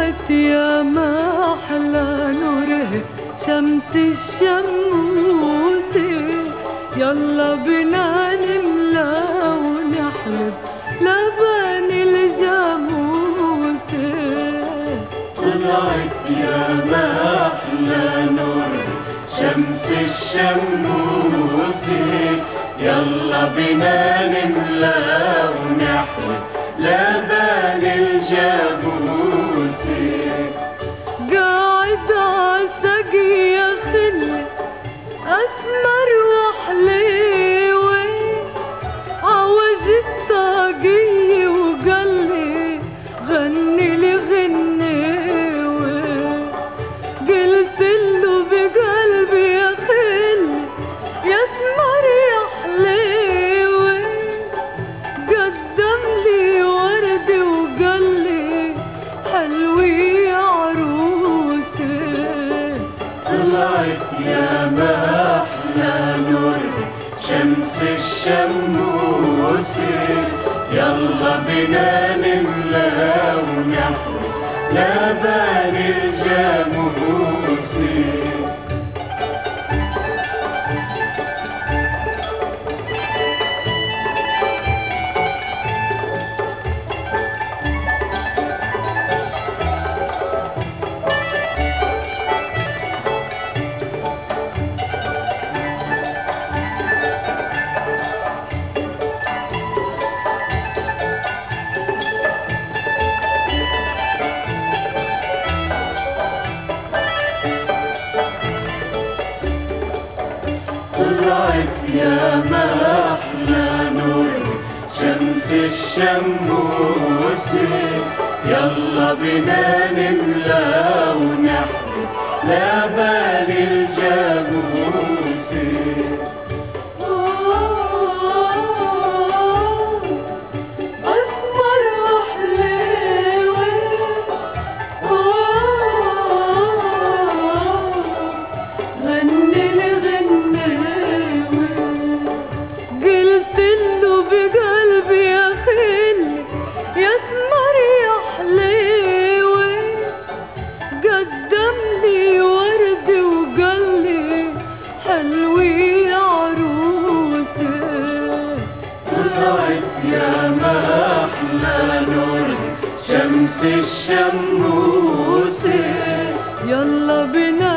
طلعت يا ما أحلى نوره شمس الشموس يلا بنا نملى ونحلب لبن الجاموس طلعت يا ما أحلى نور شمس الشموس يلا بنا نملى ونحلب لبن الجاموس قاعد عالسقي يا خلي أسمر وحليوة عوج الطاقية وقال لي غني لي غنيوة قلت له بقلبي يا خلي يا اسمر يا حليوة قدم لي ورد وقال لي حلوي يا عروسي طلعت يا ما أحلى نور شمس الشموس يلا بنا نملى ونحلب لبن الجاموس طلعت يا ما أحلى نور شمس الشموس يلا بنا نملى ونحلب لبن الجاموس أسمر وحليوة غني لي غنيوة قلت له بقلبي يا خلي يا اسمر يا حليوة قدم لي ورد وقال لي حلوي يا عروسي طلعت يا ما أحلى نور شمس الشموس يلا بنا